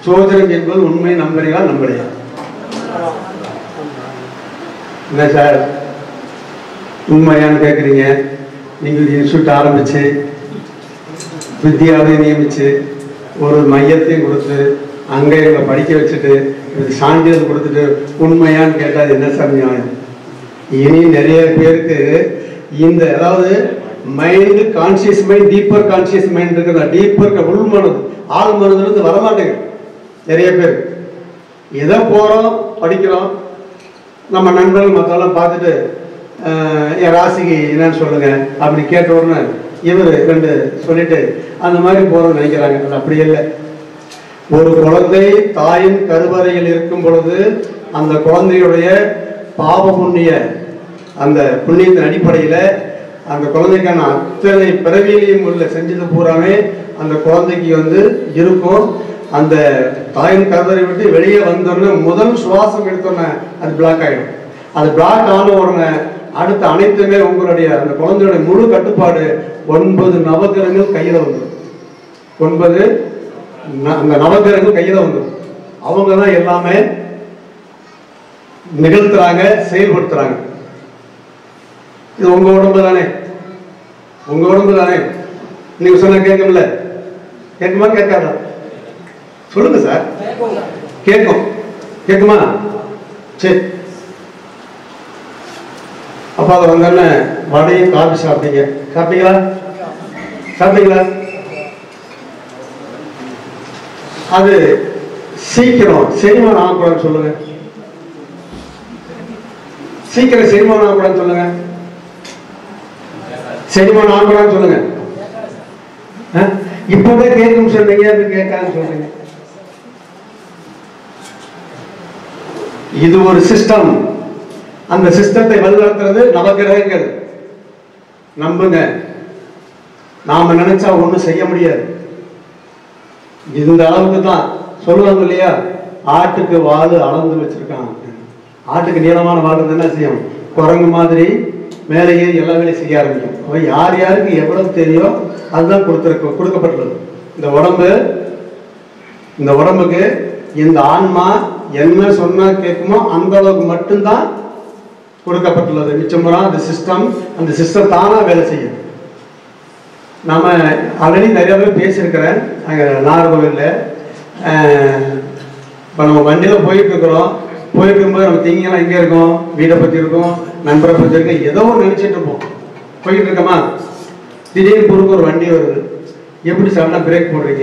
சோதனம் என்பது உண்மை நம்புறீங்களா நம்பலையா என்ன சார் உண்மையான்னு கேட்குறீங்க நீங்கள் இன்ஸ்டியூட் ஆரம்பிச்சு வித்யாவை நியமிச்சு ஒரு மையத்தையும் கொடுத்து அங்கே எங்களை படிக்க வச்சுட்டு இதுக்கு சான்றிதழ் கொடுத்துட்டு உண்மையான்னு கேட்டால் என்ன சார் நியாயம் இனி நிறைய பேருக்கு இந்த அதாவது mind conscious mind deeper conscious mind இருக்கிற டீப்பர் உள் மனது ஆள் மனதுலேருந்து வரமாட்டேங்குது நிறைய பேர் எதோ போகிறோம் படிக்கிறோம் நம்ம நண்பர்கள் மற்றெல்லாம் பார்த்துட்டு அஹ், என் ராசிக்கு என்னன்னு சொல்லுங்க அப்படி கேட்ட உடனே இவர் ரெண்டு சொல்லிட்டு அந்த மாதிரி போறோம்னு நினைக்கிறாங்க அது அப்படி இல்லை ஒரு குழந்தை தாயின் கருவறையில் இருக்கும் பொழுது அந்த குழந்தையுடைய பாவ புண்ணிய அந்த புண்ணியத்தின் அடிப்படையில அந்த குழந்தைக்கான அத்தனை பிறவியிலையும் உள்ள செஞ்சது பூராமே அந்த குழந்தைக்கு வந்து இருக்கும் அந்த தாயின் கருவறை விட்டு வெளியே வந்தோடனே முதல் சுவாசம் எடுத்தோடனே அது பிளாக் ஆயிடும் அது பிளாக் ஆன உடனே அடுத்த அனைத்துமே உங்களுடைய அந்த குழந்தையுடைய முழு கட்டுப்பாடு ஒன்பது நவகிரகங்கள் கையில வந்துடும் ஒன்பது ந- அந்த நவகிரகங்கள் கையில வந்துடும் அவங்க தான் எல்லாமே நிகழ்த்துறாங்க செயல்படுத்துறாங்க இது உங்க உடம்பு தானே உங்க உடம்பு தானே நீங்க சொன்ன கேட்கும்ல கேட்குமா கேட்காதா சொல்லுங்க சார் கேட்கும் கேட்குமா சரி அப்ப அதை வந்தோடனே வடையும் காபி சாப்பிட்டீங்க சாப்பிட்டீங்களா சாப்பிட்டீங்களா அது சீக்கிரம் செரிமானம் ஆகக்கூடாதுன்னு சொல்லுங்க சீக்கிரம் செரிமானம் ஆகக்கூடாதுன்னு சொல்லுங்க செரிமானம் ஆகக்கூடாதுன்னு சொல்லுங்க ஆ? இப்பவே கேட்கும் சொல்றீங்க அது கேட்காதுன்னு சொல்றீங்க இது ஒரு சிஸ்டம் அந்த சிஸ்டத்தை வழிநடத்துறது நவகிரகங்கள் நம்புங்க நாம நினைச்சா ஒண்ணும் செய்ய முடியாது இந்த அளவுக்கு தான் சொல்லுவாங்க இல்லையா ஆட்டுக்கு வால் அளந்து வச்சிருக்கான் ஆட்டுக்கு நீளமான வால் இருந்தா என்ன செய்யும் குரங்கு மாதிரி மேலே ஏறி எல்லா வேலையும் செய்ய ஆரம்பிக்கும் அவன் யார் யாருக்கு எவ்வளவு தெரியும் அதுதான் கொடுத்துருக்கு கொடுக்கப்பட்டுள்ளது இந்த உடம்பு இந்த உடம்புக்கு இந்த ஆன்மா என்ன சொன்னா கேட்குமோ அந்த அளவுக்கு மட்டும்தான் கொடுக்கப்பட்டுள்ளது மிச்சம்புறம் அந்த சிஸ்டம் அந்த சிஸ்டம் தானா வேலை செய்யும் நாம ஆல்ரெடி நிறைய பேர் பேசியிருக்கிறேன் அங்கே நாகர்கோவிலில் இப்போ நம்ம வண்டியில் போயிட்டு இருக்கிறோம் போயிட்டு இருக்கும்போது நம்ம திங்கெல்லாம் எங்கே இருக்கோம் வீடை பற்றி இருக்கோம் நண்பரை பற்றி இருக்கோம் ஏதோ ஒன்று நினச்சிட்டு இருப்போம் போயிட்டு இருக்கோமா திடீர்னு குறுக்கு ஒரு வண்டி வருது எப்படி சடனாக பிரேக் போடுறீங்க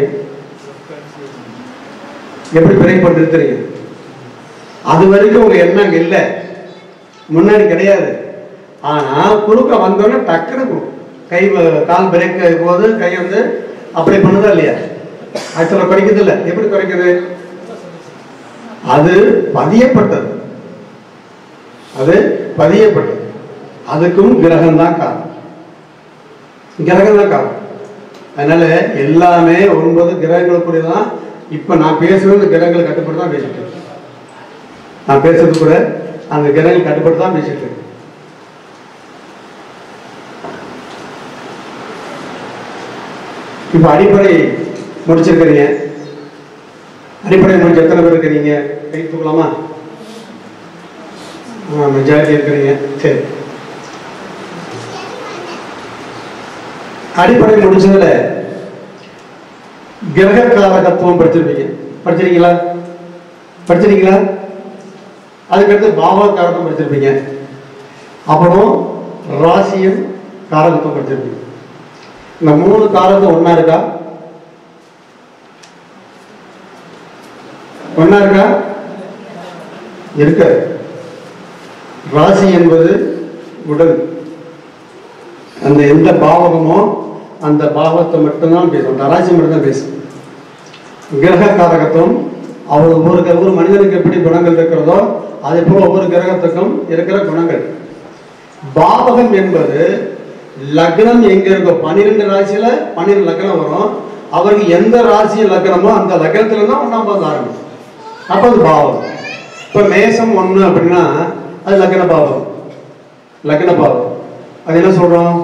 எப்படி பிரேக் போட்டு நிறுத்துறீங்க அது வரைக்கும் உங்க எண்ணம் அங்க இல்லை முன்னாடி கிடையாது ஆனா குறுக்க வந்தோடனே டக்குனு கை வ- கால் பிரேக் போது கை வந்து அப்படி பண்ணுதா இல்லையா ஆக்சுவலாக குறைக்குது இல்லை எப்படி குறைக்குது அது பதியப்பட்டது அது பதியப்பட்டது அதுக்கும் கிரகம் தான் காரணம் கிரகம் தான் காரணம் அதனால எல்லாமே ஒன்பது கிரகங்களுக்குரிய தான் இப்ப நான் பேசுறது இந்த கிரகங்கள் கட்டுப்பட்டு தான் பேசிட்டு இருக்கேன் நான் பேசுறது கூட அந்த கிரகங்கள் கட்டுப்பட்டு தான் பேசிட்டு இருக்கேன் இப்ப அடிப்படை முடிச்சிருக்கிறீங்க அடிப்படை முடிச்சு எத்தனை பேர் இருக்கிறீங்க கை தூக்கலாமா மெஜாரிட்டி இருக்கிறீங்க சரி அடிப்படை முடிச்சதுல கிரக காரகத்துவம் படிச்சிருப்பீங்க படிச்சிருக்கீங்களா படிச்சிருக்கீங்களா அதுக்கடுத்து பாவ காரகம் படிச்சிருப்பீங்க அப்புறம் ராசியும் காரகத்துவம் படிச்சிருப்பீங்க இந்த மூணு காரகம் ஒண்ணா இருக்கா ஒண்ணா இருக்கா இருக்க ராசி என்பது உடல் அந்த எந்த பாவகமோ அந்த பாவத்தை மட்டும்தான் பேசும் அந்த ராசி மட்டும்தான் பேசும் கிரக காரகத்துவம் அவர் ஒவ்வொரு கிர- ஒவ்வொரு மனிதனுக்கு எப்படி குணங்கள் இருக்கிறதோ அதே போல ஒவ்வொரு கிரகத்துக்கும் இருக்கிற குணங்கள் பாவகம் என்பது லக்னம் எங்க இருக்கோ பன்னிரெண்டு ராசியில பன்னிரெண்டு லக்னம் வரும் அவருக்கு எந்த ராசி லக்னமோ அந்த லக்னத்துல தான் ஒன்னாம் பாவம் ஆரம்பிக்கும் அப்ப அது பாவம் இப்ப மேசம் ஒண்ணு அப்படின்னா அது லக்ன பாவம் லக்ன பாவம் அது என்ன சொல்றோம்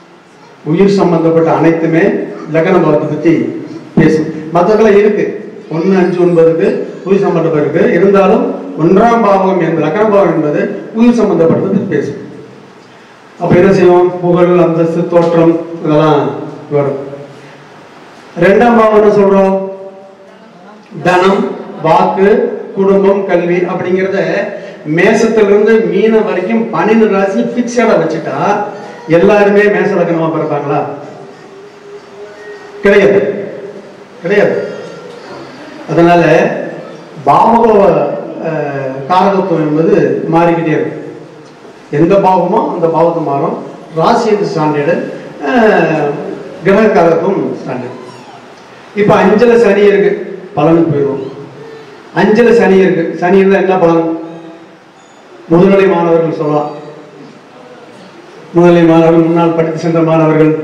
உயிர் சம்பந்தப்பட்ட அனைத்துமே லக்ன பாவத்தை பத்தி பேசும் மற்றதெல்லாம் இருக்கு ஒன்று அஞ்சு ஒன்பதுக்கு உயிர் சம்பந்தப்பட்டு இருக்கு இருந்தாலும் ஒன்றாம் பாவகம் என்பது லக்கண பாவம் என்பது உயிர் சம்பந்தப்பட்டது பேசும் அப்ப என்ன செய்வோம் புகழ் அந்தஸ்து தோற்றம் இதெல்லாம் வரும் ரெண்டாம் பாவம் என்ன சொல்றோம் தனம் வாக்கு குடும்பம் கல்வி அப்படிங்கிறத மேசத்திலிருந்து மீன வரைக்கும் பன்னெண்டு ராசி பிக்சடா வச்சுட்டா எல்லாருமே மேச லக்னமா பிறப்பாங்களா கிடையாது கிடையாது அதனால பாவக அஹ், காரகத்துவம் என்பது மாறிக்கிட்டே இருக்கு எந்த பாவமோ அந்த பாவத்தை மாறும் ராசி என்று ஸ்டாண்டர்டு கிரக காரகத்துவம் ஸ்டாண்டர்ட் இப்போ அஞ்சல சனி இருக்கு பலனுக்கு போயிடும் அஞ்சல சனி இருக்கு சனி இருந்தா என்ன பலன் முதுநிலை மாணவர்கள் சொல்லலாம் முதுநிலை மாணவர்கள் முன்னால் படித்து சென்ற மாணவர்கள்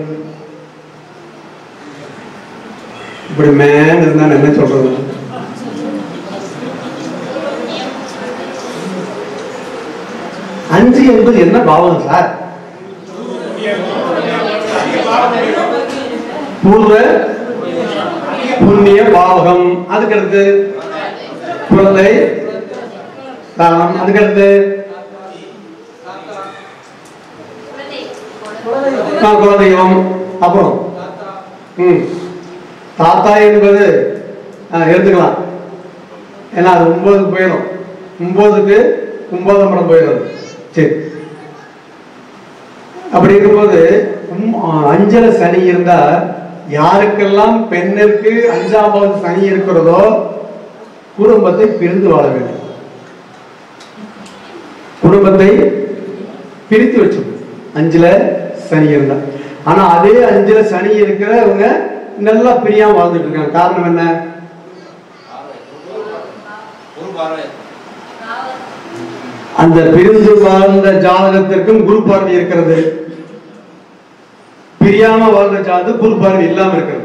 இப்படி மேன் இருந்தா நான் என்ன சொல்றது அஞ்சு என்பது என்ன பாவம் சார் பூர்வ புண்ணிய பாவகம் அதுக்கடுத்து குழந்தை தானம் அதுக்கடுத்து ஆ, குலதெய்வம் அப்புறம் ம் தாத்தா என்பது ஆ, எடுத்துக்கலாம் ஏன்னா அது ஒன்பதுக்கு போயிடும் ஒன்பதுக்கு ஒன்பதாம் இடம் போயிடும் சரி அப்படி இருக்கும்போது உம், ஆ, அஞ்சல சனி இருந்தா யாருக்கெல்லாம் பெண்ணிற்கு அஞ்சாவது சனி இருக்கிறதோ குடும்பத்தை பிரிந்து வாழ வேண்டும் குடும்பத்தை பிரித்து வச்சிடும் அஞ்சுல சனி இருந்தா ஆனா அதே அஞ்சுல சனி இருக்கிறவங்க நல்லா பிரியாம வாழ்ந்துட்டு இருக்காங்க காரணம் என்ன ஒரு பார்வை அந்த பிரிந்து வாழ்ந்த ஜாதகத்திற்கும் குரு பார்வை இருக்கிறது பிரியாம வாழ்ந்த ஜாதகம் குரு பார்வை இல்லாம இருக்கிறது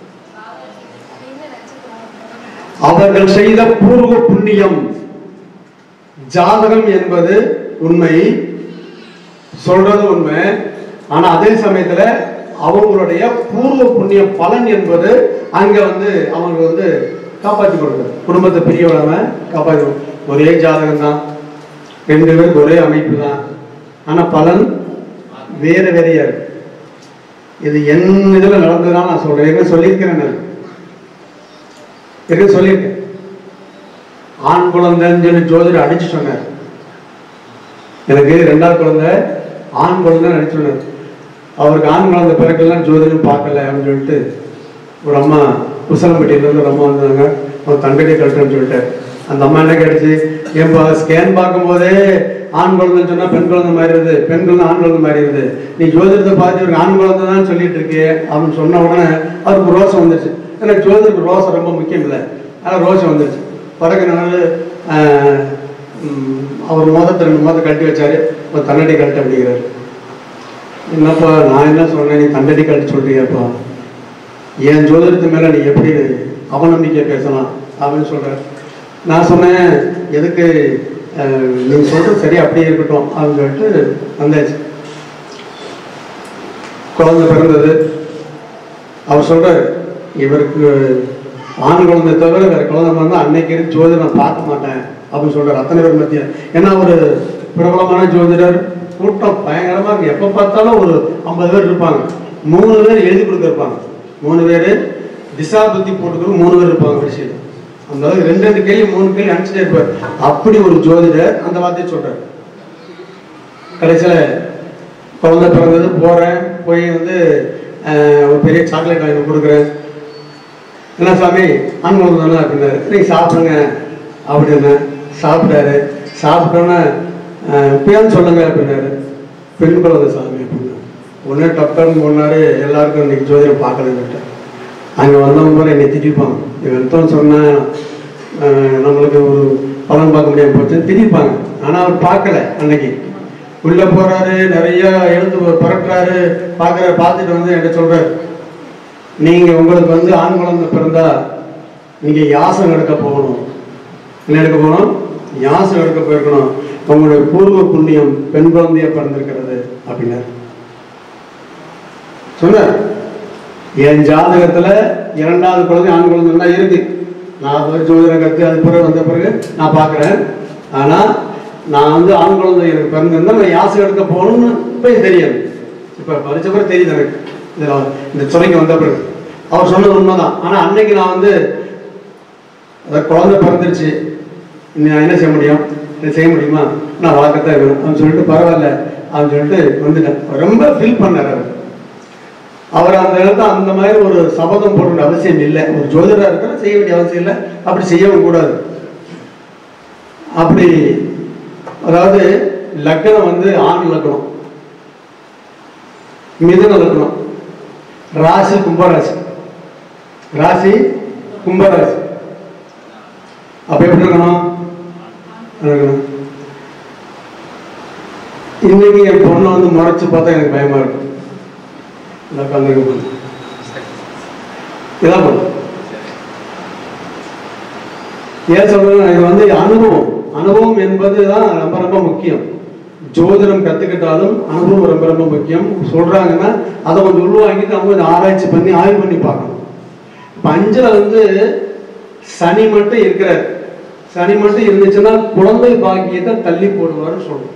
அவர்கள் செய்த பூர்வ புண்ணியம் ஜாதகம் என்பது உண்மை சொல்றது உண்மை ஆனா அதே சமயத்துல அவங்களுடைய பூர்வ புண்ணிய பலன் என்பது அங்க வந்து அவங்க வந்து காப்பாற்றி கொடுக்குது குடும்பத்தை பிரிய விடாம காப்பாற்றி ஒரே ஜாதகம் தான் ரெண்டு பேருக்கு ஒரே அமைப்பு தான் ஆனா பலன் வேற வேறையா இருக்கு இது என் இதுல நடந்ததுனால நான் சொல்றேன் ஏற்கனவே சொல்லியிருக்கிறேன் நான் ஏற்கனவே சொல்லியிருக்கேன் ஆண் குழந்தைன்னு சொல்லி ஜோதிடர் அடிச்சு சொன்னார் எனக்கு ரெண்டாவது குழந்தை ஆண் குழந்தை அடிச்சு சொன்னார் அவருக்கு ஆண் குழந்தை பிறக்கலாம் ஜோதிடம் பார்க்கல அப்படின்னு சொல்லிட்டு ஒரு அம்மா குசலம்பட்டியிலேருந்து ஒரு அம்மா வந்தாங்க ஒரு தங்கடி கழட்டுன்னு சொல்லிட்டாரு அந்த அம்மா என்ன கேட்டுச்சு ஏன்பா ஸ்கேன் பார்க்கும்போதே ஆண் குழந்தைன்னு சொன்னா பெண் குழந்தை மாறிடுது பெண் குழந்தை ஆண் குழந்தை மாறிடுது நீ ஜோதிடத்தை பார்த்து இவருக்கு ஆண் குழந்தை தான் சொல்லிட்டு இருக்கியே அப்படின்னு சொன்ன உடனே அவருக்கு ரோசம் வந்துருச்சு ஏன்னா ஜோதிடருக்கு ரோசம் ரொம்ப முக்கியம் இல்லை ஆனால் ரோசம் வந்துருச்சு படகு நடந்து அவர் மோதத்தை ரெண்டு மோதத்தை கட்டி வச்சாரு ஒரு தன்னடி கழட்டு அப்படிங்கிறாரு என்னப்பா நான் என்ன சொன்னேன் நீ தண்டடி கழட்டு சொல்றியாப்பா என் ஜோதிடத்து மேல நீ எப்படி அவநம்பிக்கை பேசலாம் அப்படின்னு சொல்ற நான் சொன்னேன் எதுக்கு அஹ், நீங்க சொல்றது சரி அப்படியே இருக்கட்டும் அப்படின்னு சொல்லிட்டு வந்தாச்சு குழந்தை பிறந்தது அவர் சொல்றாரு இவருக்கு ஆண் குழந்தை தவிர வேற குழந்தை பிறந்தா அன்னைக்கு ஜோதிடர் நான் பார்க்க மாட்டேன் அப்படின்னு சொல்றாரு அத்தனை பேர் மத்திய ஏன்னா ஒரு பிரபலமான ஜோதிடர் கூட்டம் பயங்கரமா இருக்கு எப்ப பார்த்தாலும் ஒரு ஐம்பது பேர் இருப்பாங்க மூணு பேர் எழுதி கொடுக்க இருப்பாங்க மூணு பேர் திசா புத்தி போட்டுக்கிறது மூணு பேர் இருப்பாங்க வரிசையில் அந்த அளவுக்கு ரெண்டு ரெண்டு கேள்வி மூணு கேள்வி அனுப்பிச்சிட்டே இருப்பார் அப்படி ஒரு ஜோதிடர் அந்த வார்த்தையை சொல்றாரு கடைசியில குழந்தை பிறந்தது போறேன் போய் வந்து அஹ், ஒரு பெரிய சாக்லேட் வாங்கி கொடுக்குறேன் என்ன சாமி ஆண் குழந்தை தானே அப்படின்னாரு நீங்க சாப்பிடுங்க அப்படின்னு சாப்பிட்டாரு சாப்பிட்டோன்னே பேன் சொல்லுங்க அப்படின்னாரு பெண் குழந்தை சாமி அப்படின்னு உடனே டப்டன் போனாரு எல்லாருக்கும் இன்னைக்கு ஜோதிடம் பார்க்கலன்னு அங்கே வந்தவங்க கூட என்னை திட்டிருப்பாங்க இவன் தான் சொன்னேன் அஹ், நம்மளுக்கு ஒரு பலன் பார்க்க முடியாம போச்சுன்னு திட்டிருப்பாங்க ஆனால் அவர் பார்க்கல அன்னைக்கு உள்ள போறாரு நிறைய எழுந்து பறக்குறாரு பார்க்குற பார்த்துட்டு வந்து என்கிட்ட சொல்றாரு நீங்க உங்களுக்கு வந்து ஆண் குழந்தை பிறந்தா நீங்க யாசம் எடுக்க போகணும் என்ன எடுக்க போகணும் யாசம் எடுக்க போயிருக்கணும் உங்களுடைய பூர்வ புண்ணியம் பெண் குழந்தைய பிறந்திருக்கிறது அப்படின்னாரு சொன்னார் என் ஜாதகத்துல இரண்டாவது குழந்தை ஆண் குழந்தை தான் இருக்கு நான் அது வரைக்கும் ஜோதிடம் கற்று அது பிறகு வந்த பிறகு நான் பார்க்குறேன் ஆனால் நான் வந்து ஆண் குழந்தை எனக்கு பிறந்திருந்தா நான் யாசை எடுக்க போகணும்னு இப்போ தெரியாது இப்போ படித்த பிறகு தெரியுது எனக்கு இதில் இந்த துறைக்கு வந்த பிறகு அவர் சொன்னது உண்மைதான் ஆனால் அன்னைக்கு நான் வந்து அந்த குழந்தை பிறந்துருச்சு இனி நான் என்ன செய்ய முடியும் இதை செய்ய முடியுமா நான் வளர்க்கத்தான் வேணும் அப்படின்னு சொல்லிட்டு பரவாயில்ல அப்படின்னு சொல்லிட்டு வந்துட்டேன் ரொம்ப ஃபீல் பண்ணார் அவர் அவர் அந்த இடத்துல அந்த மாதிரி ஒரு சபதம் போட வேண்டிய அவசியம் இல்லை ஒரு ஜோதிடராக இருக்கிற செய்ய வேண்டிய அவசியம் இல்லை அப்படி செய்யவும் கூடாது அப்படி அதாவது லக்னம் வந்து ஆண் லக்னம் மிதுன லக்னம் ராசி கும்பராசி ராசி கும்பராசி அப்ப எப்படி இருக்கணும் இருக்கணும் இன்னைக்கு என் பொண்ணை வந்து முறைச்சு பார்த்தா எனக்கு பயமா இருக்கும் இந்த உட்காந்துருக்க பொண்ணு இதான் பொண்ணு ஏன் சொல்றேன்னா இது வந்து அனுபவம் அனுபவம் என்பது தான் ரொம்ப ரொம்ப முக்கியம் ஜோதிடம் கத்துக்கிட்டாலும் அனுபவம் ரொம்ப ரொம்ப முக்கியம் சொல்றாங்கன்னா அதை கொஞ்சம் உள்வாங்கிட்டு அவங்க கொஞ்சம் ஆராய்ச்சி பண்ணி ஆய்வு பண்ணி பார்க்கணும் இப்ப அஞ்சுல வந்து சனி மட்டும் இருக்கிறார் சனி மட்டும் இருந்துச்சுன்னா குழந்தை பாக்கியத்தை தள்ளி போடுவார்னு சொல்றோம்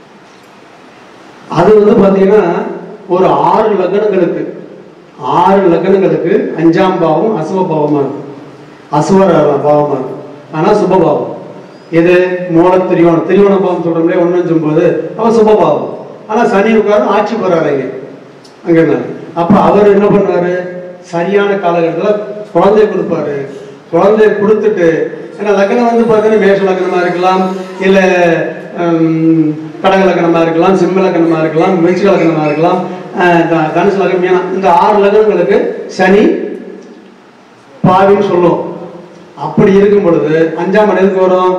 அது வந்து பாத்தீங்கன்னா ஒரு ஆறு லக்னங்களுக்கு ஆறு லக்னங்களுக்கு அஞ்சாம் பாவம் அசுவ பாவமா இருக்கும் அசுவ பாவமா இருக்கும் ஆனா சுபபாவம் இது மூல திரியோணம் திரியோண பாவம் சொல்றோம்லே ஒன்னு சொல்லும்போது அவன் சுபபாவம் ஆனா சனி உட்கார்ந்து ஆட்சி போறாரு அங்க அங்க இருந்தாரு. அப்ப அவர் என்ன பண்ணாரு சரியான காலகட்டத்தில் குழந்தைய கொடுப்பாரு குழந்தைய கொடுத்துட்டு ஏன்னா லக்னம் வந்து பார்த்தீங்கன்னா மேஷ லக்னமா இருக்கலாம் இல்ல ஹம், கடக லக்னமா இருக்கலாம் சிம்ம லக்னமா இருக்கலாம் மிருச்சிக லக்னமா இருக்கலாம் அஹ், த- தனுசு லக்னம் மீனம். இந்த ஆறு லக்னங்களுக்கு சனி பாவின்னு சொல்லும் அப்படி இருக்கும் பொழுது அஞ்சாம் இடம் எதுக்கு வரும்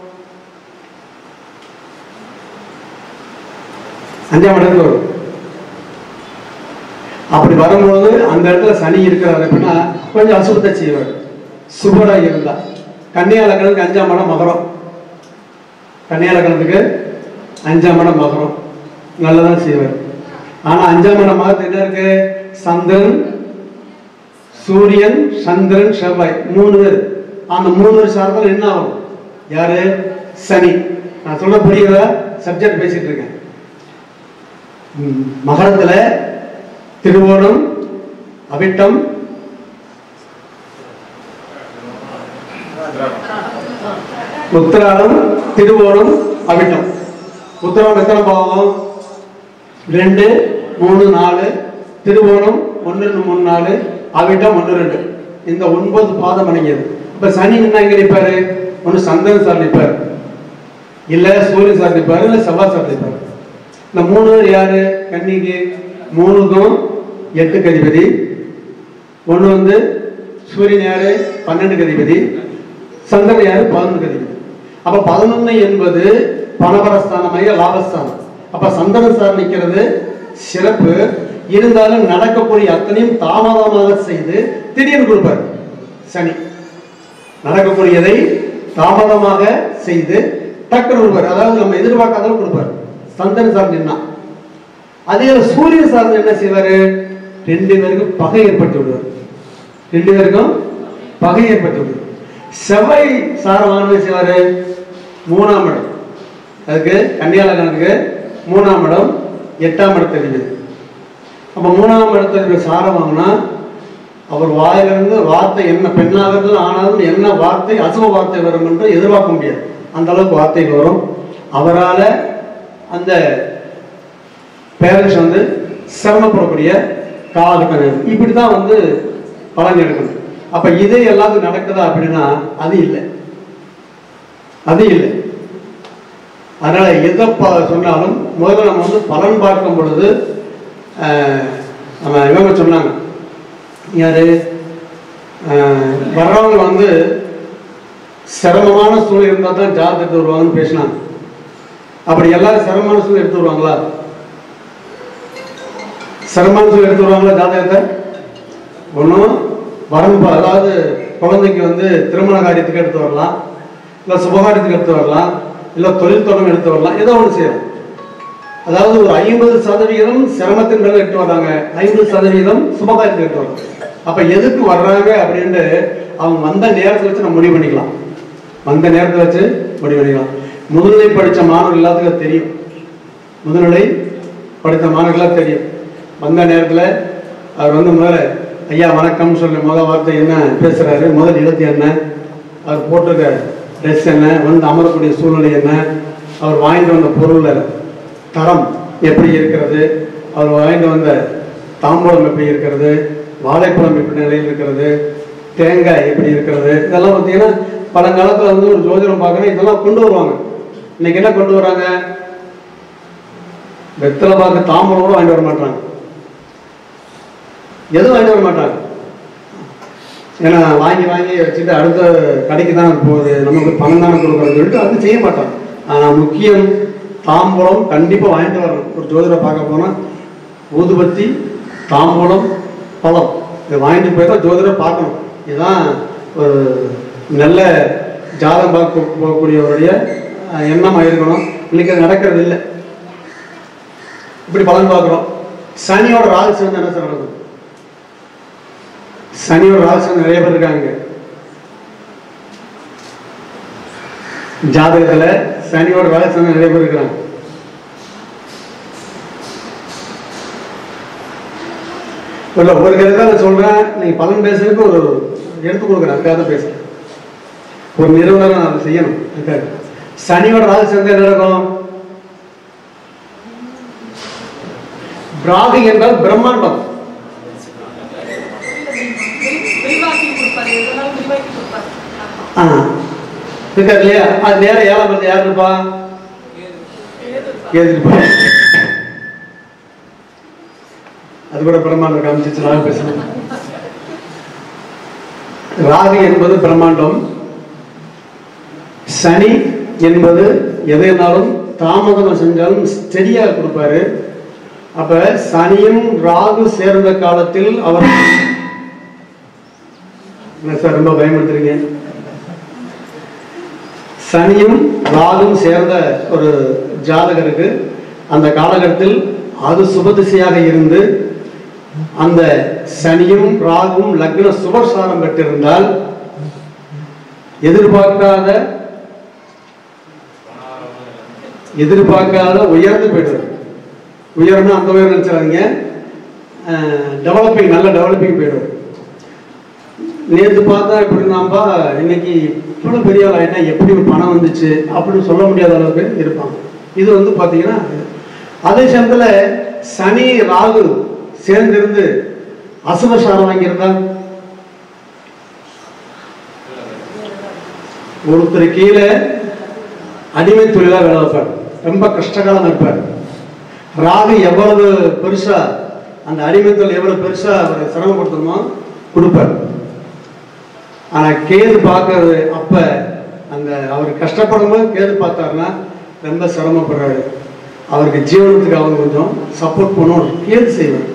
அஞ்சாம் இடத்துக்கு வரும் அப்படி வரும்போது அந்த இடத்துல சனி இருக்கிறார் அப்படின்னா கொஞ்சம் அசுத்தத்தை செய்வார் சுபரா இருந்தா கன்னியா லக்னத்துக்கு அஞ்சாம் இடம் மகரம் கன்னியா லக்னத்துக்கு அஞ்சாம் இடம் மகரம் நல்லதான் செய்வார் ஆனா அஞ்சாம் இடம் மகரத்து என்ன இருக்கு சந்திரன் சூரியன் சந்திரன் செவ்வாய் மூணு பேர் அந்த மூணு பேர் சார்பில் என்ன ஆகும் யாரு சனி நான் சொல்ல புரியுதா சப்ஜெக்ட் பேசிட்டு இருக்கேன் ம், மகரத்துல திருவோணம் அவிட்டம் உத்திராடம் திருவோணம் அவிட்டம் உத்திராடம் எத்தனை பாவம் ரெண்டு மூணு நாலு திருவோணம் ஒன்று ரெண்டு மூணு நாலு அவிட்டம் ஒன்று ரெண்டு இந்த ஒன்பது பாதம் அடங்கியது இப்ப சனி என்ன எங்க நிற்பாரு ஒன்று சந்திரன் சார் நிற்பாரு இல்ல சூரியன் சார் நிற்பாரு இல்ல செவ்வாய் சார் நிற்பாரு இந்த மூணு பேர் யாரு கன்னிக்கு மூணுக்கும் எட்டுக்கு அதிபதி ஒண்ணு வந்து சூரியன் யாரு பன்னெண்டுக்கு அதிபதி சந்திரன் யாரு பதினொன்றுக்கு அதிபதி அப்ப பதினொன்னு என்பது பணபரஸ்தானமைய லாபஸ்தானம் அப்ப சந்திரன் சார் நிக்கிறது சிறப்பு இருந்தாலும் நடக்கக்கூடிய அத்தனையும் தாமதமாக செய்து திடீர்னு கொடுப்பார் சனி நடக்கக்கூடியதை தாமதமாக செய்து டக்குனு கொடுப்பார் அதாவது நம்ம எதிர்பார்க்காதவங்க கொடுப்பார் சந்திரன் சார் நின்னா அதே சூரிய சார்ந்து என்ன செய்வாரு ரெண்டு பேருக்கும் பகை ஏற்பட்டு விடுவார் ரெண்டு பேருக்கும் பகை ஏற்பட்டு விடுவார் செவ்வாய் சாரமான செய்வாரு மூணாம் இடம் அதுக்கு கன்னியாலகனுக்கு மூணாம் இடம் எட்டாம் இடத்தை இருக்குது அப்ப மூணாம் இடத்துல சாரம் வாங்கினா அவர் வாயிலிருந்து வார்த்தை என்ன பெண்ணாக இருந்தாலும் ஆனாலும் என்ன வார்த்தை அசுப வார்த்தை வரும் என்று எதிர்பார்க்க முடியாது அந்த அளவுக்கு வார்த்தைகள் வரும் அவரால அந்த பேரண்ட்ஸ் வந்து சிரமப்படக்கூடிய காலகட்டம் இப்படி தான் வந்து பலன் எடுக்கணும் அப்ப இது எல்லாத்துக்கும் நடக்குதா அப்படின்னா அது இல்லை அது இல்லை அதனால எதை ப- சொன்னாலும் முதல்ல நம்ம வந்து பலன் பார்க்கும் பொழுது ஆஹ், நம்ம இவங்க சொன்னாங்க யாரு ஆஹ், வர்றவங்க வந்து சிரமமான சூழல் இருந்தால் தான் ஜாதகத்தை எடுத்து வருவாங்கன்னு பேசினாங்க அப்படி எல்லாரும் சிரமமான சூழல் எடுத்து வருவாங்களா சிரமமான சூழல் எடுத்து வருவாங்களா ஜாதகத்தை ஒன்றும் வரம்பு அதாவது குழந்தைக்கு வந்து திருமண காரியத்துக்கு எடுத்து வரலாம் இல்லை சுபகாரியத்துக்கு எடுத்து வரலாம் இல்லை தொழில் தொடங்க எடுத்து வரலாம் ஏதோ ஒன்று செய்யலாம் அதாவது ஒரு ஐம்பது சதவீதம் சிரமத்தின் மேல எட்டு வர்றாங்க ஐம்பது சதவீதம் சுபகாரியத்துக்கு எட்டு வர்றாங்க அப்ப எதுக்கு வர்றாங்க அப்படின்ட்டு அவங்க வந்த நேரத்தை வச்சு நம்ம முடிவு பண்ணிக்கலாம் வந்த நேரத்தை வச்சு முடிவு பண்ணிக்கலாம் முதுநிலை படிச்ச மாணவர்கள் எல்லாத்துக்கும் அது தெரியும் முதுநிலை படித்த மாணவர்களாக தெரியும் வந்த நேரத்துல அவர் வந்து முதல்ல ஐயா வணக்கம் சொல்லி முதல் வார்த்தை என்ன பேசுறாரு முதல் எழுத்து என்ன அவர் போட்டிருக்க ட்ரெஸ் என்ன வந்து அமரக்கூடிய சூழ்நிலை என்ன அவர் வாங்கிட்டு வந்த பொருள்ல தரம் எப்படி இருக்கிறது அவர் வாங்கிட்டு வந்த தாம்பூலம் எப்படி இருக்கிறது வாழைப்பழம் எப்படி நிலையில் இருக்கிறது தேங்காய் எப்படி இருக்கிறது இதெல்லாம் பார்த்தீங்கன்னா பழங்காலத்துல வந்து ஒரு ஜோதிடம் பார்க்கணும் இதெல்லாம் கொண்டு வருவாங்க இன்னைக்கு என்ன கொண்டு வராங்க வெத்தலை பாக்கு தாம்பூலம் கூட வாங்கிட்டு வர மாட்டாங்க எதுவும் வாங்கிட்டு வர மாட்டாங்க ஏன்னா வாங்கி வாங்கி வச்சுட்டு அடுத்த கடைக்கு தான் போகுது நமக்கு பணம் தானே கொடுக்குறோம்னு சொல்லிட்டு அது செய்ய மாட்டாங்க ஆனால் முக்கியம் தாம்பூலம் கண்டிப்பாக வாங்கிட்டு வரணும் ஒரு ஜோதிடரை பார்க்க போனால் ஊதுபத்தி தாம்பூலம் பழம் இதை வாங்கிட்டு போய் தான் ஜோதிடரை பார்க்கணும் இதுதான் ஒரு நல்ல ஜாதகம் பார்க்க போகக்கூடியவருடைய அஹ், எண்ணமாக இருக்கணும் இன்னைக்கு அது நடக்கிறது இல்லை இப்படி பலன் பார்க்குறோம் சனியோட ராகு சேர்ந்து என்ன சார் நடக்கும் சனியோட ராகு சேர்ந்து நிறைய பேர் இருக்காங்க ஜாதகத்துல சனியோட ராகு சேர்ந்து நிறைய பேர் இருக்கிறாங்க இல்ல ஒரு கதை நான் சொல்றேன் நீங்க பலன் பேசுறதுக்கு ஒரு எடுத்து கொடுக்குறேன் அதுக்காக தான் பேசுறேன் ஒரு நிறுவனம் நான் அதை செய்யணும் அதுக்காக சனியோட ராகு சேர்ந்து என்ன நடக்கும் ராகு என்றால் பிரம்மாண்டம் விரிவாக்கி கொடுப்பாரு எதனாலும் விரிவாக்கி கொடுப்பாரு ஆமா. ஆ. இருக்காரு இல்லையா அது நேரம் ஏழாம் இடத்துல யார் இருப்பா கேது இருப்பா அது கூட பிரம்மாண்டம் காமிச்சிச்சு ராகு பேசணும் ராகு என்பது பிரம்மாண்டம் சனி என்பது எதைனாலும் தாமதம் செஞ்சாலும் ஸ்டெடியாக கொடுப்பாரு அப்ப சனியும் ராகு சேர்ந்த காலத்தில் அவர் என்ன சார் ரொம்ப பயமுறுத்துறீங்க சனியும் ராகும் சேர்ந்த ஒரு ஜாதகருக்கு அந்த காலகட்டத்தில் அது சுபதிசையாக இருந்து அந்த சனியும் ராகும் லக்ன சுபசாரம் பெற்றிருந்தால் எதிர்பார்க்காத எதிர்பார்க்காத உயர்ந்து போயிடுவார் உயர்னா அந்த உயரம் நினைச்சாதீங்க டெவலப்பிங் நல்ல டெவலப்பிங் போயிடுவார் நேற்று பார்த்தா இப்படி இருந்தாம்பா இன்னைக்கு இவ்வளோ பெரிய ஆள் ஆயிட்டா எப்படி ஒரு பணம் வந்துச்சு அப்படின்னு சொல்ல முடியாத அளவுக்கு இருப்பாங்க இது வந்து பார்த்தீங்கன்னா அதே சமயத்தில் சனி ராகு சேர்ந்திருந்து அசுபசாரம் வாங்கியிருந்தா ஒருத்தர் கீழே அடிமை தொழிலாக வேலை வைப்பார் ரொம்ப கஷ்டகாலம் இருப்பார் ராகு எவ்வளவு பெருசா அந்த அடிமை தொழில் எவ்வளவு பெருசா அவர் சிரமப்படுத்தணுமோ கொடுப்பார் ஆனா கேது பார்க்கறது அப்ப அந்த அவர் கஷ்டப்படும் போது கேது பார்த்தாருன்னா ரொம்ப சிரமப்படுறாரு அவருக்கு ஜீவனத்துக்கு அவர் கொஞ்சம் சப்போர்ட் பண்ணணும் கேது செய்வார்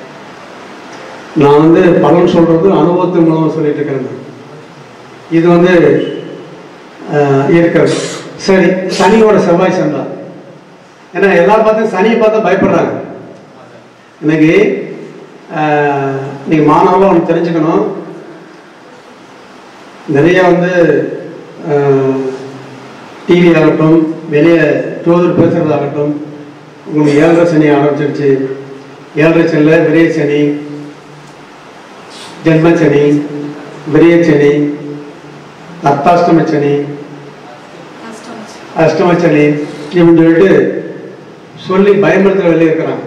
நான் வந்து பலன் சொல்றது அனுபவத்தின் மூலமா சொல்லிட்டு இருக்கிறேன் இது வந்து ஆஹ், இருக்கிறது சரி சனியோட செவ்வாய் சந்தா ஏன்னா எல்லாரும் பார்த்து சனியை பார்த்தா பயப்படுறாங்க இன்னைக்கு ஆஹ், நீங்க மாணவர்கள் ஒன்று தெரிஞ்சுக்கணும் நிறைய வந்து டிவி ஆகட்டும் வெளியே ஜோதிடர் பேசுறதாகட்டும் உங்களுக்கு ஏழரை சனி ஆரம்பிச்சிருச்சு ஏழரை சனியில் விரைய சனி ஜென்ம சனி விரைய சனி அர்த்தாஷ்டம சனி கஷ்டம் அஷ்டம சனி இப்படின்னு சொல்லிட்டு சொல்லி பயமுறுத்த வெளியே இருக்கிறாங்க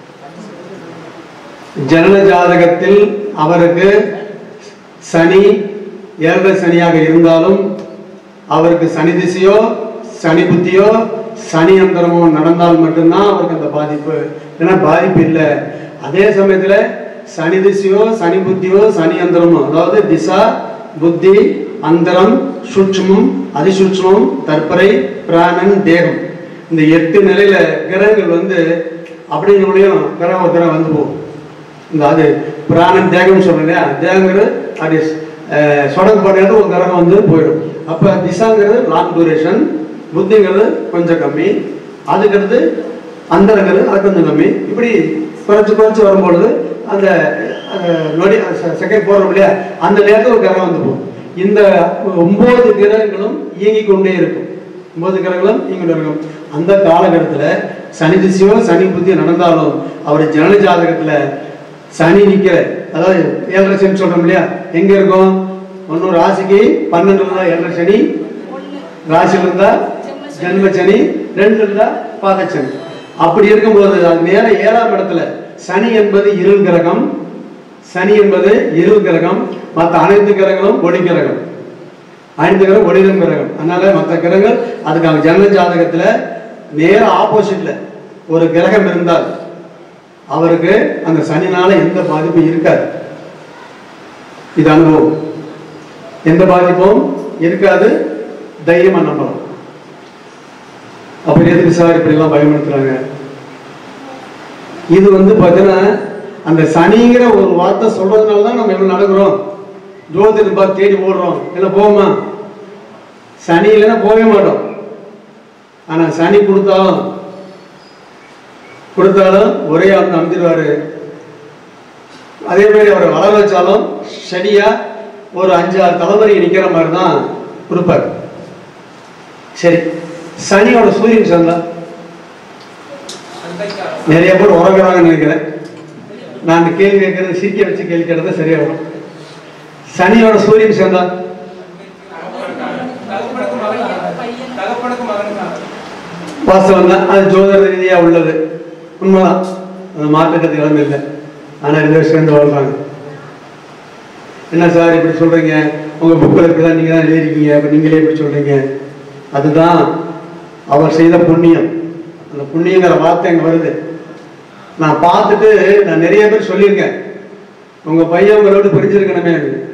ஜனன ஜாதகத்தில் அவருக்கு சனி ஏழரை சனியாக இருந்தாலும் அவருக்கு சனி திசையோ சனி புத்தியோ சனி அந்தரமோ நடந்தால் மட்டும்தான் அவருக்கு அந்த பாதிப்பு ஏன்னா பாதிப்பு இல்லை அதே சமயத்துல சனி திசையோ சனி புத்தியோ சனி அந்தரமோ அதாவது திசா புத்தி அந்தரம் சூட்சுமம் அதிசூட்சமம் தற்பரை பிராணன் தேகம் இந்த எட்டு நிலையில கிரகங்கள் வந்து அப்படிங்கிறவங்களையும் கிரகம் ஒரு கிரகம் வந்து போகும் இந்த அது பிராணன் தேகம் சொல்றேன் இல்லையா தேகங்கிறது அது அஹ், சொடக்கு போடுறது ஒரு கிரகம் வந்து போயிடும் அப்ப திசாங்கிறது லாங் டூரேஷன் புத்திங்கிறது கொஞ்சம் கம்மி அதுக்கடுத்து அந்தரங்கர் அது கொஞ்சம் கம்மி இப்படி குறைச்சு குறைச்சு வரும்பொழுது அந்த அந்த நொடி செகண்ட் போடுறோம் இல்லையா அந்த நேரத்தில் ஒரு கிரகம் வந்து போகும் இந்த ஒன்பது கிரகங்களும் இயங்கிக் கொண்டே இருக்கும் ஒன்பது கிரகங்களும் இயங்கிக் கொண்டே இருக்கும் அந்த காலகட்டத்தில் சனி திசையோ சனி புத்தியோ நடந்தாலும் அவர் ஜனன ஜாதகத்துல சனி நிக்கிற அதாவது ஏழரை சனி சொல்றோம் இல்லையா எங்க இருக்கும் ஒன்னொரு ராசிக்கு பன்னெண்டுல தான் ஏழரை சனி ஒண்ணு ராசியில் இருந்தா ஜென்ம சனி ரெண்டு இருந்தா பாதச்சனி அப்படி இருக்கும்போது அது நேர ஏழாம் இடத்துல சனி என்பது இருள் கிரகம் சனி என்பது இருள் கிரகம் மற்ற அனைத்து கிரகங்களும் ஒளி கிரகம் ஐந்து கிரகம் ஒளிரும் கிரகம் அதனால மற்ற கிரகங்கள் அதுக்கான ஜன்ம ஜாதகத்துல நேர ஆப்போசிட்ல ஒரு கிரகம் இருந்தால் அவருக்கு அந்த சனினால எந்த பாதிப்பும் இருக்காது இது அனுபவம் எந்த பாதிப்பும் இருக்காது தைரியமா நம்பலாம் அப்படி எதுக்கு சார் இப்படி எல்லாம் பயமுறுத்துறாங்க இது வந்து பார்த்தீங்கன்னா அந்த சனிங்கிற ஒரு வார்த்தை சொல்றதுனால தான் நம்ம எவ்வளவு நடக்கிறோம் ஜோதிடம் பார்த்து தேடி ஓடுறோம் இல்லை போமா சனி இல்லைன்னா போகவே மாட்டோம் ஆனா சனி கொடுத்தாலும் கொடுத்தாலும் ஒரே ஆள் அமைச்சிருவாரு அதே மாதிரி அவரை வளர வச்சாலும் சனியா ஒரு அஞ்சு ஆறு தலைமுறை நிக்கிற மாதிரி தான் கொடுப்பாரு சரி சனியோட சூரியன் சேர்ந்தா நிறைய பேர் உறங்குறாங்கன்னு நினைக்கிறேன் நான் இந்த கேள்வி கேட்கறது சிரிக்க வச்சு கேள்வி கேட்டது சரியா வரும் சனியோட சூரியன் சேர்ந்தா வாஸ்தவம் தான் அது ஜோதிட ரீதியா உள்ளது உண்மைதான் அது மாற்றுக்கிறது இடம் இல்லை ஆனா ரெண்டு பேரும் சேர்ந்து வாழ்றாங்க என்ன சார் இப்படி சொல்றீங்க உங்க புக்கில் இருக்குதா நீங்க தான் எழுதிருக்கீங்க அப்ப நீங்களே இப்படி சொல்றீங்க அதுதான் அவர் செய்த புண்ணியம் அந்த புண்ணியங்கிற வார்த்தை அங்க வருது நான் பார்த்துட்டு நான் நிறைய பேர் சொல்லியிருக்கேன் உங்க பையன் உங்களோட பிரிஞ்சிருக்கணுமே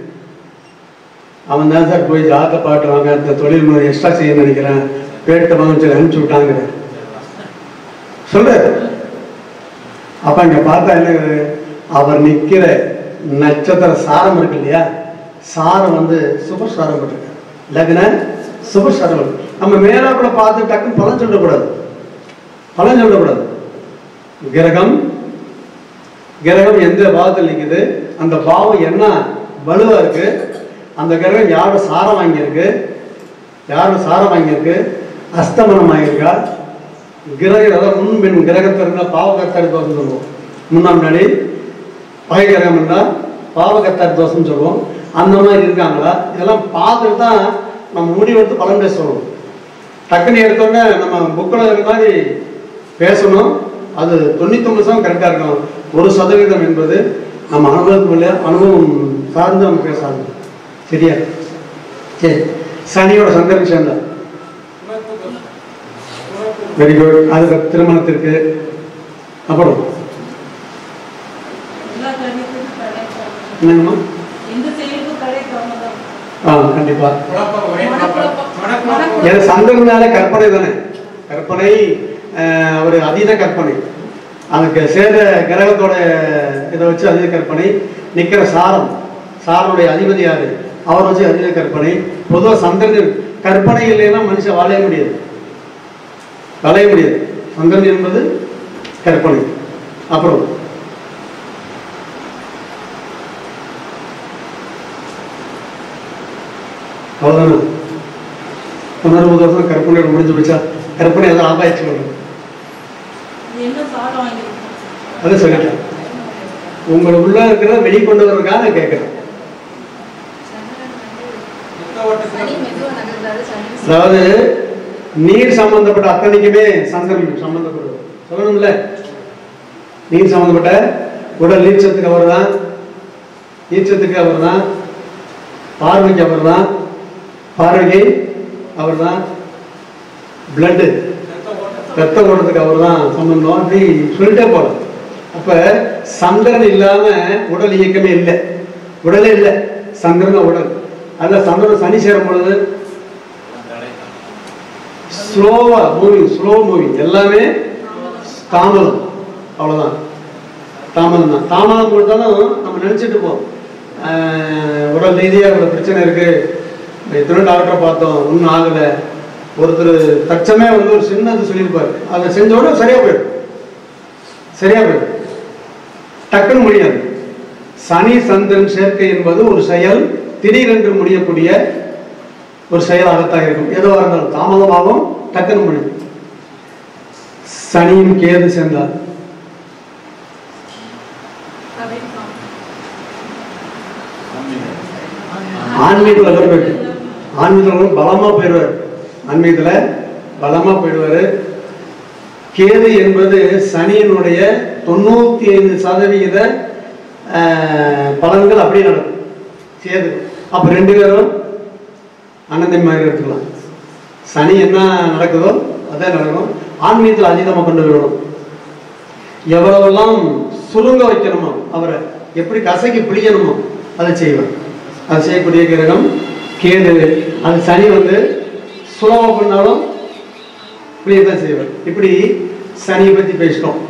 அவன் தான் சார் போய் ஜாத்த பாட்டுவாங்க அந்த தொழில் முறை எக்ஸ்ட்ரா செய்ய நினைக்கிறேன் பேட்டை வாங்க சொல்லி அனுப்பிச்சு விட்டாங்க சொல்றாரு அப்ப இங்க பார்த்தா என்ன அவர் நிக்கிற நட்சத்திர சாரம் இருக்கு இல்லையா சாரம் வந்து சுபர் சாரம் இருக்கு லக்ன சுபர் சாரம் இருக்கு. நம்ம மேலாப்புல பார்த்து டக்குன்னு பலன் சொல்லக்கூடாது பலன் சொல்லக்கூடாது கிரகம் கிரகம் எந்த பாவத்தில் நிக்குது அந்த பாவம் என்ன வலுவா இருக்கு அந்த கிரகம் யாரோட சாரம் வாங்கியிருக்கு யாரோட சாரம் வாங்கியிருக்கு அஸ்தமனம் ஆகியிருக்கா கிரகம் அதாவது முன்பின் கிரகத்தை இருந்தால் பாவகத்தாரி தோஷம் சொல்லுவோம் முன்னாடி முன்னாடி பகை கிரகம் இருந்தால் பாவகத்தாரி தோஷம் சொல்லுவோம் அந்த மாதிரி இருக்காங்களா இதெல்லாம் பார்த்துட்டு தான் நம்ம முடிவெடுத்து பலன் பேச சொல்லணும் டக்குன்னு எடுத்தோடனே நம்ம புக்கில் இருக்க மாதிரி பேசணும் அது தொண்ணூத்தொம்பது சதவீதம் கரெக்டாக இருக்கணும் ஒரு சதவீதம் என்பது நம்ம அனுபவத்துக்கு இல்லையா அனுபவம் சார்ந்து நம்ம பேச ஆரம்பிக்கணும். சரியா சரி சனியோட சந்திரன் சேர்ந்தா வெரி குட் அதுக்கு திருமணத்திற்கு அப்புறம் எல்லா காரியத்துக்கும் தடை தாமதம். என்னங்கம்மா எந்த செயலுக்கும் தடை தாமதம். ஆ கண்டிப்பா மனக்குழப்பம். மனக்குழப்பம். ஏன்னா சந்திரனால கற்பனை தானே கற்பனை அஹ், ஒரு அதீத கற்பனை அதுக்கு சேர்ந்த கிரகத்தோட இதை வச்சு அதீத கற்பனை நிக்கிற சாரம் சாரனுடைய அதிபதி யாரு அவர் வச்சு அதீத கற்பனை பொதுவாக சந்திரன் கற்பனை இல்லைன்னா மனுஷன் வாழவே முடியாது வளைய முடியாது சந்திரன் என்பது கற்பனை அப்புறம் அவ்வளோதானே உணர்வு தோசம் கற்பனை முடிஞ்சு போச்சா கற்பனை எல்லாம் ஆபாயிச்சு வரும் என்ன சாரம் வாங்கியிருக்கோம்? அதை சொல்லிட்டேன் உங்களை உள்ள இருக்கிறத வெளிக்கொண்டு வர்றதுக்காக நான் கேட்குறேன் சனி மெதுவா நகர்ந்தாரு சனி அதாவது நீர் சம்பந்தப்பட்ட அத்தனைக்குமே சந்திரன் சம்பந்தப்படுது சொல்லணும்ல நீர் சம்பந்தப்பட்ட உடல் நீச்சத்துக்கு அவர் தான் நீச்சத்துக்கு அவர் தான் பார்வைக்கு அவர் தான் பார்வைக்கு அவர் தான் பிளட்டு ரத்த ஓட்டத்துக்கு அவர் தான் சம்பந்தம் அப்படி சொல்லிட்டே போகலாம் அப்ப சந்திரன் இல்லாம உடல் இயக்கமே இல்லை உடலே இல்லை சந்திரன் தான் உடல் அதுல சந்திரன் சனி சேரும் பொழுது ஸ்லோவா மூவிங் ஸ்லோ மூவிங் எல்லாமே தாமதம் அவ்வளவுதான் தாமதம் தான் தாமதம் கொடுத்தாலும் நம்ம நினைச்சிட்டு போவோம் ஆஹ் உடல் ரீதியா இவ்வளவு பிரச்சனை இருக்கு எத்தனை டாக்டரை பார்த்தோம் ஒன்றும் ஆகலை ஒருத்தர் தச்சமே வந்து ஒரு சின்னது சொல்லியிருப்பாரு அதை செஞ்ச உடனே சரியா போயிடும் சரியா போயிடும் டக்குன்னு முடியாது சனி சந்திரன் சேர்க்கை என்பது ஒரு செயல் திடீரென்று முடியக்கூடிய ஒரு செயலாகத்தான் இருக்கும் எதுவாக இருந்தாலும் தாமதமாகவும் டக்குன்னு முடியும் சனியும் கேது சேர்ந்தார் தவிர்க்கலாம். ஆன்மீக வளர வேண்டும் ஆன்மீகத்தில் பலமா போயிடுவார் ஆன்மீகத்துல பலமா போயிடுவாரு கேது என்பது சனியினுடைய தொண்ணூத்தி ஐந்து சதவிகித ஆஹ், பலன்கள் அப்படியே நடக்கும் கேது அப்ப ரெண்டு பேரும் அண்ணன் மாதிரி எடுத்துக்கலாம் சனி என்ன நடக்குதோ அதான் நடக்கும் ஆன்மீகத்தில் அதீதமா கொண்டு வரணும் எவ்வளவெல்லாம் சுருங்க வைக்கணுமோ அவரை எப்படி கசக்கி பிடிக்கணுமோ அதை செய்வார் அதை செய்யக்கூடிய கிரகம் கேது அது சனி வந்து சுலபம் பண்ணாலும் இப்படியே தான் செய்வார் இப்படி சனியை பற்றி பேசிட்டோம்